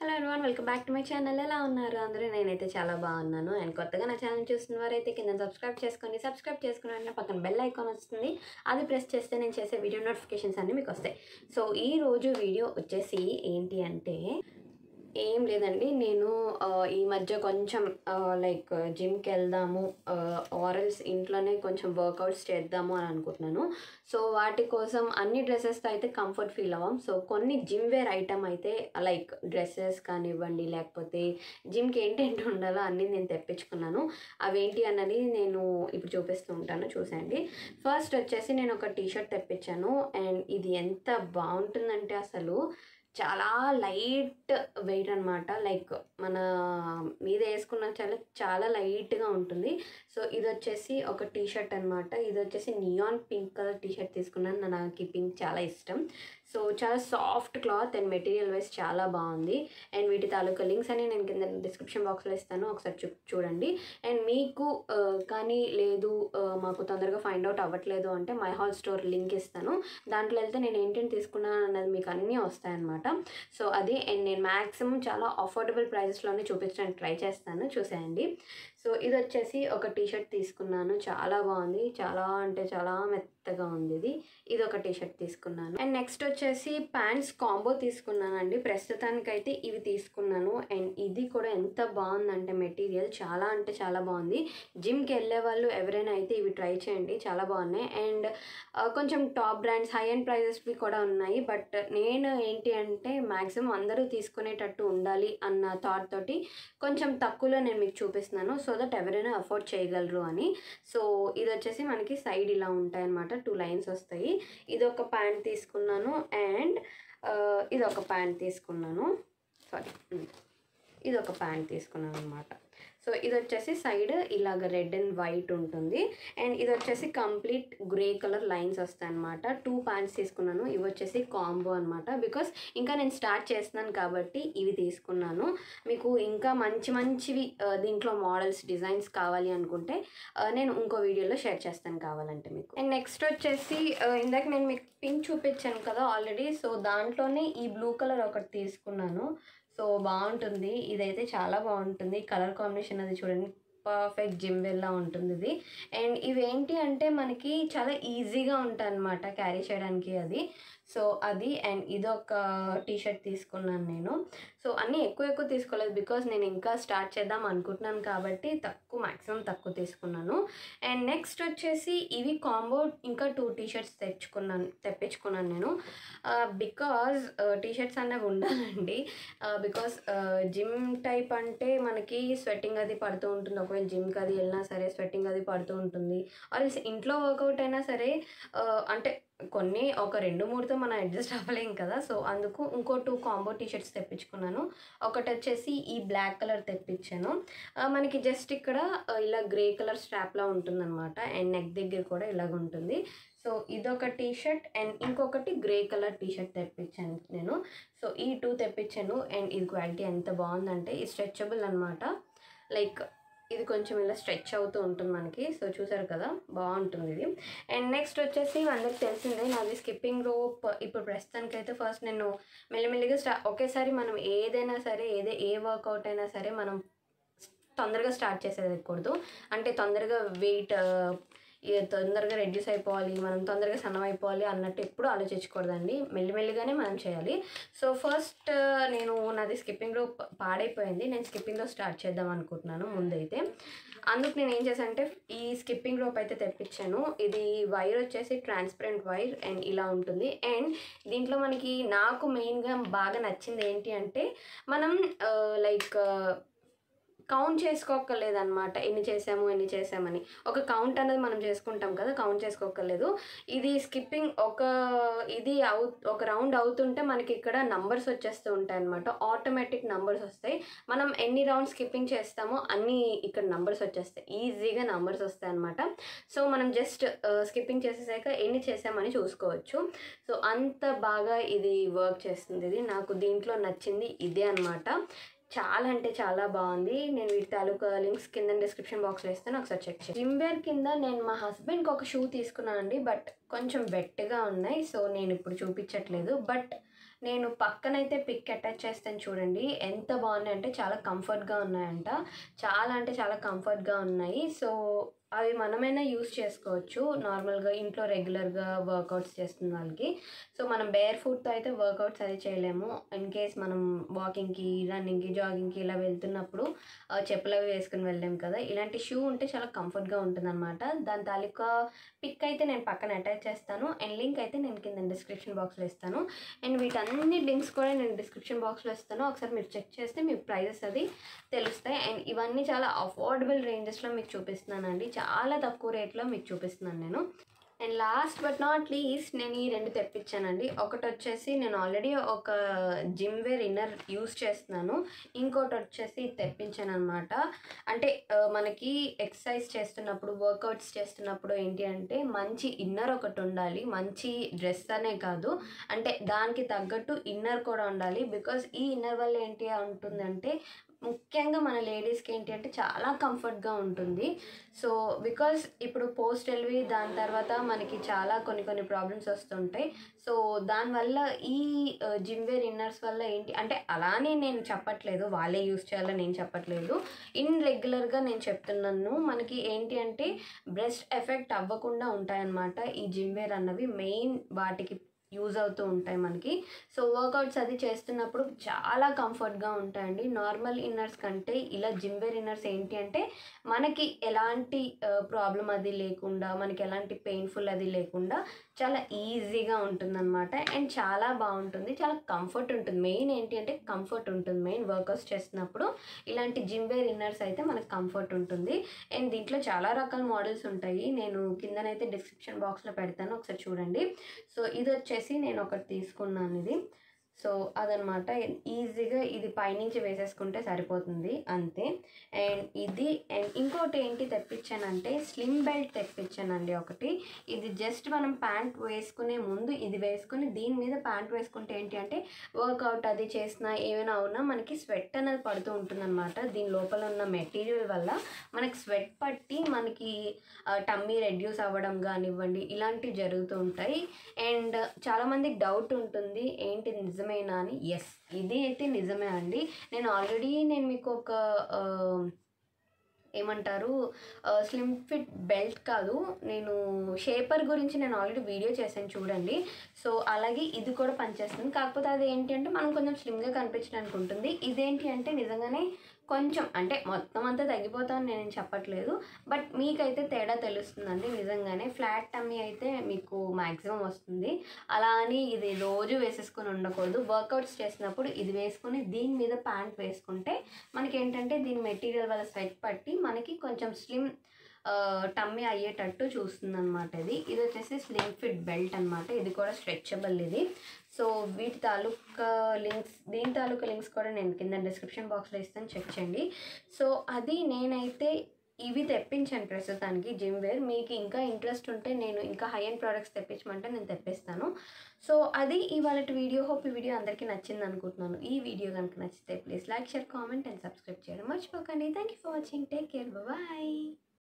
hello everyone welcome back to my channel ఎలా ఉన్నారు అందరూ నేనైతే చాలా బాగున్నాను అండ్ కొత్తగా నా ఛానల్ చూస్తున్న వారైతే కింద సబ్స్క్రైబ్ చేసుకోండి సబ్స్క్రైబ్ చేసుకున్న వెంటనే పక్కన బెల్ ఐకాన్ వస్తుంది అది ప్రెస్ చేస్తే నేను చేసే వీడియో నోటిఫికేషన్స్ అన్నీ మీకు వస్తాయి సో ఈ రోజు వీడియో వచ్చేసి ఏంటి అంటే ఏం లేదండి నేను ఆ, ఈ మధ్య కొంచెం లైక్ జిమ్కి వెళ్దాము ఆరల్స్ ఇంట్లోనే కొంచెం వర్కౌట్స్ చేద్దాము అని అనుకుంటున్నాను సో వాటి కోసం అన్ని డ్రెస్సెస్తో అయితే కంఫర్ట్ ఫీల్ అవ్వం సో కొన్ని జిమ్ వేర్ ఐటమ్ అయితే లైక్ డ్రెస్సెస్ కానివ్వండి లేకపోతే జిమ్కి ఏంటేంటి ఉండాలో అన్నీ నేను తెప్పించుకున్నాను అవేంటి అన్నది నేను ఇప్పుడు చూపిస్తూ ఉంటాను చూసండి ఫస్ట్ వచ్చేసి నేను ఒక టీషర్ట్ తెప్పించాను అండ్ ఇది ఎంత బాగుంటుందంటే అసలు చాలా లైట్ వెయిట్ అనమాట లైక్ మన మీద వేసుకున్న చాలా చాలా లైట్గా ఉంటుంది సో ఇది వచ్చేసి ఒక టీ షర్ట్ అనమాట ఇది వచ్చేసి neon pink colour T shirt తీసుకున్నాను నాకు ఈ పింక్ చాలా ఇష్టం సో చాలా soft cloth and material wise చాలా బాగుంది అండ్ వీటి తాలూకా లింక్స్ అని నేను కింద డిస్క్రిప్షన్ బాక్స్లో ఇస్తాను ఒకసారి చూ చూడండి అండ్ మీకు ఆ, కానీ లేదు ఆ, మాకు తొందరగా ఫైండ్ అవుట్ అవ్వట్లేదు అంటే మై హాల్ స్టోర్ లింక్ ఇస్తాను దాంట్లో వెళ్తే నేను ఏంటేంటి తీసుకున్నాను అన్నది మీకు అన్నీ వస్తాయన్నమాట సో అది అండ్ నేను మ్యాక్సిమం చాలా అఫోర్డబుల్ ప్రైజెస్లోనే చూపించడానికి ట్రై చేస్తాను చూసేయండి సో ఇది వచ్చేసి ఒక టీ షర్ట్ తీసుకున్నాను చాలా బాగుంది చాలా అంటే చాలా మెత్తగా ఉంది ఇది ఇది ఒక టీ షర్ట్ తీసుకున్నాను అండ్ నెక్స్ట్ వచ్చేసి ప్యాంట్స్ కాంబో తీసుకున్నానండి ప్రస్తుతానికైతే ఇవి తీసుకున్నాను అండ్ ఇది కూడా ఎంత బాగుందంటే మెటీరియల్ చాలా అంటే చాలా బాగుంది జిమ్కి వెళ్ళే వాళ్ళు ఎవరైనా అయితే ఇవి ట్రై చేయండి చాలా బాగున్నాయి అండ్ ఆ, కొంచెం టాప్ బ్రాండ్స్ హై అండ్ ప్రైజెస్వి కూడా ఉన్నాయి బట్ నేను ఏంటి అంటే మ్యాక్సిమం అందరూ తీసుకునేటట్టు ఉండాలి అన్న థాట్ తోటి కొంచెం తక్కువలో నేను మీకు చూపిస్తున్నాను సో దట్ ఎవరైనా అఫోర్డ్ చేయగలరు అని సో ఇది వచ్చేసి మనకి సైడ్ ఇలా ఉంటాయి అనమాట టూ లైన్స్ వస్తాయి ఇది ఒక ప్యాంట్ తీసుకున్నాను అండ్ ఇది ఒక ప్యాంట్ తీసుకున్నాను సారీ ఇది ఒక ప్యాంట్ తీసుకున్నాను అనమాట సో ఇది వచ్చేసి సైడ్ ఇలాగ రెడ్ అండ్ వైట్ ఉంటుంది అండ్ ఇది వచ్చేసి కంప్లీట్ గ్రే కలర్ లైన్స్ వస్తాయి అనమాట టూ ప్యాంట్స్ తీసుకున్నాను ఇవి వచ్చేసి కాంబో అనమాట బికాస్ ఇంకా నేను స్టార్ట్ చేస్తున్నాను కాబట్టి ఇవి తీసుకున్నాను మీకు ఇంకా మంచి మంచివి ఆ, దీంట్లో మోడల్స్ డిజైన్స్ కావాలి అనుకుంటే ఆ, నేను ఇంకో వీడియోలో షేర్ చేస్తాను కావాలంటే మీకు అండ్ నెక్స్ట్ వచ్చేసి ఆ, ఇందాక నేను మీకు పింక్ చూపించాను కదా ఆల్రెడీ సో దాంట్లోనే ఈ బ్లూ కలర్ ఒకటి తీసుకున్నాను సో బాగుంటుంది ఇదైతే చాలా బాగుంటుంది కలర్ కాంబినేషన్ అది చూడండి పర్ఫెక్ట్ జిమ్ వేర్లా ఉంటుంది ఇది అండ్ ఇవేంటి అంటే మనకి చాలా ఈజీగా ఉంటాయి అనమాట క్యారీ చేయడానికి అది సో అది అండ్ ఇదొక టీ షర్ట్ తీసుకున్నాను నేను సో అన్నీ ఎక్కువ ఎక్కువ తీసుకోలేదు బికాస్ నేను ఇంకా స్టార్ట్ చేద్దాం అనుకుంటున్నాను కాబట్టి తక్కువ మ్యాక్సిమం తక్కువ తీసుకున్నాను అండ్ నెక్స్ట్ వచ్చేసి ఇవి కాంబో ఇంకా టూ టీ షర్ట్స్ తెచ్చుకున్నాను తెప్పించుకున్నాను నేను బికాజ్ టీ షర్ట్స్ అనేవి ఉండాలండి బికాస్ జిమ్ టైప్ అంటే మనకి స్వెట్టింగ్ అది పడుతూ ఉంటుంది ఒకవేళ జిమ్కి అది వెళ్ళినా సరే స్వెట్టింగ్ అది పడుతూ ఉంటుంది ఆర్ ఇంట్లో వర్కౌట్ అయినా సరే ఆ, అంటే కొన్ని ఒక రెండు మూడుతో మనం అడ్జస్ట్ అవ్వలేం కదా సో అందుకు ఇంకో టూ కాంబో టీ షర్ట్స్ తెప్పించుకున్నాను ఒకటి వచ్చేసి ఈ బ్లాక్ కలర్ తెప్పించాను ఆ, మనకి జస్ట్ ఇక్కడ ఆ, ఇలా గ్రే కలర్ స్ట్రాప్లా ఉంటుందన్నమాట అండ్ నెక్ దగ్గర కూడా ఇలాగ ఉంటుంది సో ఇదొక టీ షర్ట్ అండ్ ఇంకొకటి గ్రే కలర్ టీ షర్ట్ తెప్పించాను నేను సో ఈ టూ తెప్పించాను అండ్ ఇది క్వాలిటీ ఎంత బాగుందంటే ఇది స్ట్రెచబుల్ అనమాట లైక్ ఇది కొంచెం ఇలా స్ట్రెచ్ అవుతూ ఉంటుంది మనకి సో చూసారు కదా బాగుంటుంది ఇది అండ్ నెక్స్ట్ వచ్చేసి అందరికి తెలిసిందే నాది స్కిప్పింగ్ రోప్ ఇప్పుడు ప్రస్తుతానికి అయితే ఫస్ట్ నేను మెల్లిమెల్లిగా స్టా ఒకేసారి మనం ఏదైనా సరే ఏదే ఏ వర్కౌట్ అయినా సరే మనం తొందరగా స్టార్ట్ చేసేయకూడదు అంటే తొందరగా వెయిట్ తొందరగా రెడ్యూస్ అయిపోవాలి మనం తొందరగా సన్నం అయిపోవాలి అన్నట్టు ఎప్పుడు ఆలోచించకూడదండి మెల్లిమెల్లిగానే మనం చేయాలి సో ఫస్ట్ నేను నాది స్కిప్పింగ్ రోప్ పాడైపోయింది నేను స్కిప్పింగ్లో స్టార్ట్ చేద్దాం అనుకుంటున్నాను ముందైతే అందుకు నేను ఏం చేశాను అంటే ఈ స్కిప్పింగ్ రోప్ అయితే తెప్పించాను ఇది వైర్ వచ్చేసి ట్రాన్స్పరెంట్ వైర్ అండ్ ఇలా ఉంటుంది అండ్ దీంట్లో మనకి నాకు మెయిన్గా బాగా నచ్చింది ఏంటి అంటే మనం లైక్ కౌంట్ చేసుకోక్కర్లేదన్నమాట ఎన్ని చేసాము ఎన్ని చేసామని ఒక కౌంట్ అనేది మనం చేసుకుంటాం కదా కౌంట్ చేసుకోక్కర్లేదు ఇది స్కిప్పింగ్ ఒక ఇది అవు ఒక రౌండ్ అవుతుంటే మనకి ఇక్కడ నంబర్స్ వచ్చేస్తూ ఉంటాయి అనమాట ఆటోమేటిక్ నంబర్స్ వస్తాయి మనం ఎన్ని రౌండ్స్ స్కిప్పింగ్ చేస్తామో అన్ని ఇక్కడ నంబర్స్ వచ్చేస్తాయి ఈజీగా నంబర్స్ వస్తాయి అనమాట సో మనం జస్ట్ స్కిప్పింగ్ చేసేసాక ఎన్ని చేసామని చూసుకోవచ్చు సో అంత బాగా ఇది వర్క్ చేస్తుంది ఇది నాకు దీంట్లో నచ్చింది ఇదే అనమాట చాలా అంటే చాలా బాగుంది నేను వీటి తాలూకా లింక్స్ కింద డిస్క్రిప్షన్ బాక్స్లో ఇస్తాను ఒకసారి చెక్ చేయండి జిమ్ వేర్ కింద నేను మా హస్బెండ్కి ఒక షూ తీసుకున్నానండి బట్ కొంచెం వెట్గా ఉన్నాయి సో నేను ఇప్పుడు చూపించట్లేదు బట్ నేను పక్కనైతే పిక్ అటాచ్ చేస్తాను చూడండి ఎంత బాగున్నాయి అంటే చాలా కంఫర్ట్గా ఉన్నాయంట చాలా అంటే చాలా కంఫర్ట్గా ఉన్నాయి సో అవి మనమైనా యూస్ చేసుకోవచ్చు నార్మల్గా ఇంట్లో రెగ్యులర్గా వర్కౌట్స్ చేస్తున్న వాళ్ళకి సో మనం బేర్ ఫుట్తో అయితే వర్కౌట్స్ అది చేయలేము ఇన్ కేస్ మనం వాకింగ్కి రన్నింగ్కి జాగింగ్కి ఇలా వెళ్తున్నప్పుడు ఆ, చెప్పులు అవి వేసుకుని వెళ్ళలేము కదా ఇలాంటి షూ ఉంటే చాలా కంఫర్ట్గా ఉంటుందన్నమాట దాని తాలూకా పిక్ అయితే నేను పక్కన అటాచ్ చేస్తాను అండ్ లింక్ అయితే నేను కింద డిస్క్రిప్షన్ బాక్స్లో ఇస్తాను అండ్ వీటన్ని లింక్స్ కూడా నేను డిస్క్రిప్షన్ బాక్స్లో ఇస్తాను ఒకసారి మీరు చెక్ చేస్తే మీ ప్రైజెస్ అది తెలుస్తాయి అండ్ ఇవన్నీ చాలా అఫోర్డబుల్ రేంజెస్లో మీకు చూపిస్తున్నానండి చాలా తక్కువ రేట్లో మీకు చూపిస్తున్నాను నేను and last but not least నేను ఈ రెండు తెప్పించానండి ఒకటి వచ్చేసి నేను ఆల్రెడీ ఒక జిమ్ వేర్ ఇన్నర్ యూస్ చేస్తున్నాను ఇంకోటి వచ్చేసి ఇది తెప్పించాను అనమాట అంటే ఆ, మనకి ఎక్సర్సైజ్ చేస్తున్నప్పుడు వర్కౌట్స్ చేస్తున్నప్పుడు ఏంటి అంటే మంచి ఇన్నర్ ఒకటి ఉండాలి మంచి డ్రెస్ అనే కాదు అంటే దానికి తగ్గట్టు ఇన్నర్ కూడా ఉండాలి బికాస్ ఈ ఇన్నర్ వల్ల ఏంటి ఉంటుందంటే ముఖ్యంగా మన లేడీస్కి ఏంటి అంటే చాలా కంఫర్ట్గా ఉంటుంది సో బికాస్ ఇప్పుడు పోస్ట్ డెలివరీ దాని తర్వాత మనకి చాలా కొన్ని కొన్ని ప్రాబ్లమ్స్ వస్తుంటాయి సో దానివల్ల ఈ జిమ్ వేర్ ఇన్నర్స్ వల్ల ఏంటి అంటే అలానే నేను చెప్పట్లేదు వాళ్ళే యూస్ చేయాలని నేను చెప్పట్లేదు ఇన్ రెగ్యులర్గా నేను చెప్తున్నాను మనకి ఏంటి అంటే బ్రెస్ట్ ఎఫెక్ట్ అవ్వకుండా ఉంటాయన్నమాట ఈ జిమ్ వేర్ అన్నవి మెయిన్ వాటికి యూజ్ అవుతూ ఉంటాయి మనకి సో వర్కౌట్స్ అది చేస్తున్నప్పుడు చాలా కంఫర్ట్గా ఉంటాయండి నార్మల్ ఇన్నర్స్ కంటే ఇలా జిమ్ వేర్ ఇన్నర్స్ ఏంటి అంటే మనకి ఎలాంటి ప్రాబ్లం అది లేకుండా మనకి ఎలాంటి పెయిన్ఫుల్ అది లేకుండా చాలా ఈజీగా ఉంటుందన్నమాట అండ్ చాలా బాగుంటుంది చాలా కంఫర్ట్ ఉంటుంది మెయిన్ ఏంటి అంటే కంఫర్ట్ ఉంటుంది మెయిన్ వర్కౌట్స్ చేస్తున్నప్పుడు ఇలాంటి జిమ్ వేర్ ఇన్నర్స్ అయితే మనకు కంఫర్ట్ ఉంటుంది అండ్ దీంట్లో చాలా రకాల మోడల్స్ ఉంటాయి నేను కిందనైతే డిస్క్రిప్షన్ బాక్స్లో పెడతాను ఒకసారి చూడండి సో ఇది వచ్చేసి నేను ఒకటి తీసుకున్నాను ఇది సో అదనమాట ఈజీగా ఇది పైనుంచి వేసేసుకుంటే సరిపోతుంది అంతే అండ్ ఇది అండ్ ఇంకోటి ఏంటి తెప్పించానంటే స్లిమ్ బెల్ట్ తెప్పించానండి ఒకటి ఇది జస్ట్ మనం ప్యాంట్ వేసుకునే ముందు ఇది వేసుకుని దీని మీద ప్యాంట్ వేసుకుంటే ఏంటి అంటే వర్కౌట్ అది చేసినా ఏమైనా అవునా మనకి స్వెట్ అనేది పడుతూ ఉంటుందన్నమాట దీని లోపల ఉన్న మెటీరియల్ వల్ల మనకి స్వెట్ పట్టి మనకి టమ్మీ రెడ్యూస్ అవ్వడం కానివ్వండి ఇలాంటివి జరుగుతూ ఉంటాయి అండ్ చాలామందికి డౌట్ ఉంటుంది ఏంటి నిజమేనా అని ఎస్ ఇది అయితే నిజమే అండి నేను ఆల్రెడీ నేను మీకు ఒక ఆ, ఏమంటారు స్లిమ్ ఫిట్ బెల్ట్ కాదు నేను షేపర్ గురించి నేను ఆల్రెడీ వీడియో చేశాను చూడండి సో అలాగే ఇది కూడా పనిచేస్తుంది కాకపోతే అది ఏంటి అంటే మనం కొంచెం స్లిమ్గా కనిపించడానికి ఉంటుంది ఇదేంటి అంటే నిజంగానే కొంచెం అంటే మొత్తం అంతా తగ్గిపోతామని నేను చెప్పట్లేదు బట్ మీకైతే తేడా తెలుస్తుందండి నిజంగానే ఫ్లాట్ టమ్మీ అయితే మీకు మ్యాక్సిమం వస్తుంది అలా అని ఇది రోజు వేసేసుకొని ఉండకూడదు వర్కౌట్స్ చేసినప్పుడు ఇది వేసుకొని దీని మీద ప్యాంట్ వేసుకుంటే మనకి ఏంటంటే దీని మెటీరియల్ వల్ల స్వెట్ పట్టి మనకి కొంచెం స్లిమ్ టమ్మీ అయ్యేటట్టు చూస్తుంది అనమాట ఇది ఇది వచ్చేసి స్లిమ్ ఫిట్ బెల్ట్ అనమాట ఇది కూడా స్ట్రెచబుల్ ఇది సో వీటి తాలూకా లింక్స్ దీని తాలూకా లింక్స్ కూడా నేను కింద డిస్క్రిప్షన్ బాక్స్లో ఇస్తాను చెక్ చేయండి సో అది నేనైతే ఇవి తెప్పించాను ప్రస్తుతానికి జిమ్ వేర్ మీకు ఇంకా ఇంట్రెస్ట్ ఉంటే నేను ఇంకా హై అండ్ ప్రోడక్ట్స్ తెప్పించమంటే నేను తెప్పిస్తాను సో అది ఇవాళ వీడియో హోప్ ఈ వీడియో అందరికీ నచ్చింది అనుకుంటున్నాను ఈ వీడియో కనుక నచ్చితే please like share comment and subscribe చేయడం మర్చిపోకండి thank you for watching take care bye